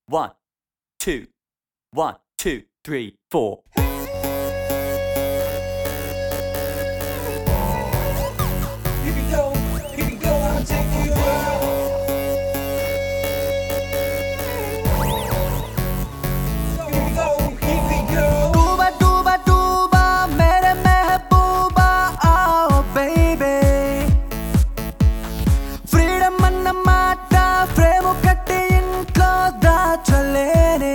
One, two, one, two, three, four. Here we go, here we go, I'ma take you out. Here we go, here we go. डूबा डूबा डूबा मेरे महबूबा आओ baby freedom అన్న మాట frame కట్టి ఇంట్లో దాచలేనే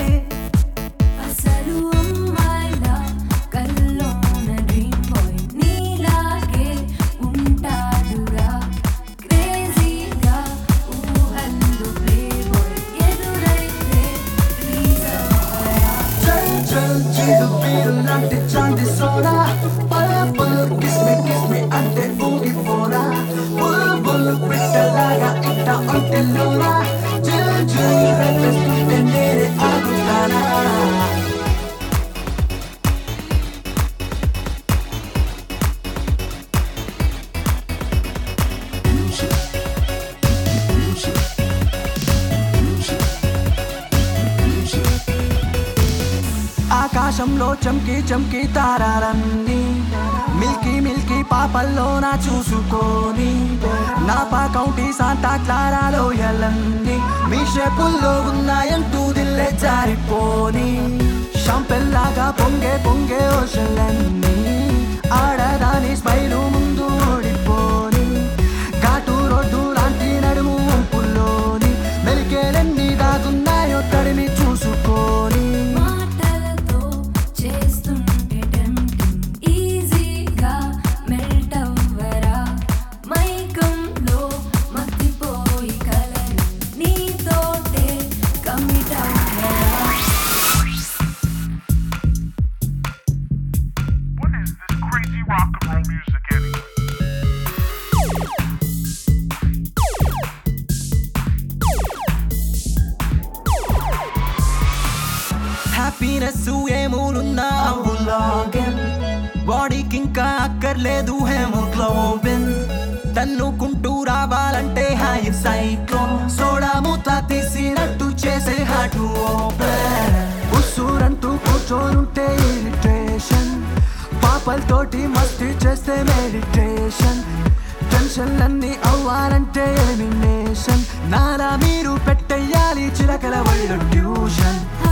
అసలు అమ్మాయిలా కల్లోన డ్రీమ్ బాయ్ నీలాగే ఉంటాడురా క్రేజీగా ఊహల్లో ప్లే బాయ్ ఎదురైతే ప్లీజ్ అవ్వరా చల్ చల్ చిడు బీరు లాంటి చాంది సోడా పల్ పల్ కిస్ మీ కిస్ మీ అంటే ఊగిపోరా బుల్ బుల్ పిట్టలాగా ఇట్ట ఒంటెల్లోరా చిల్ చిల్ రెప్పేస్తుంటే నేనే ఆగుతానా ఆకాశంలో చమ్కి చమ్కి తారాలన్నీ మిల్కీ మిల్కీ పాపల్లో నా చూసుకొని నా పాకౌంటి సాంతా క్లారాలో ఎల్లన్నీ మీ షేపుల్లో ఉన్నాయంటూ దిల్లే జారిపోని షాంపెల్లాగా పొంగే పొంగే ఓషలన్నీ ఆడదాని స్మైలు ముందు ఓడిపోని ఘాటు రోడ్డు లాంటి నడుము వంపుల్లోని మెలికేలెన్ని దాగున్నాయో తడిమి చూసుకొని మాటలతో చేస్తుంటే టెంప్టింగ్ ఈజీగా మెల్ట్ అవ్వరా మైకంలో మత్తిపోయి కలలు నీతోటే కమిట్ అవ్వరా What is this crazy rock and roll music anyway? Happiness ఏమూలున్నా లాగిన్ బాడీకి ఇంకా అక్కర్లేదు హెమోగ్లోబిన్ తన్నుకుంటూ రావాలంటే హై సైక్లోన్ సోడా మూత తీసినట్టు చేసే హార్ట్ ఓపెన్ ఉస్సూరంటూ కూర్చోనుంటే ఇరిటేషన్ పాపలతోటి మస్తి చేస్తే మెడిటేషన్ టెన్షన్లన్నీ అవ్వాలంటే ఎలిమినేషన్ నాలా మీరు పెట్టేయాలి చిలకల వాళ్ళు ట్యూషన్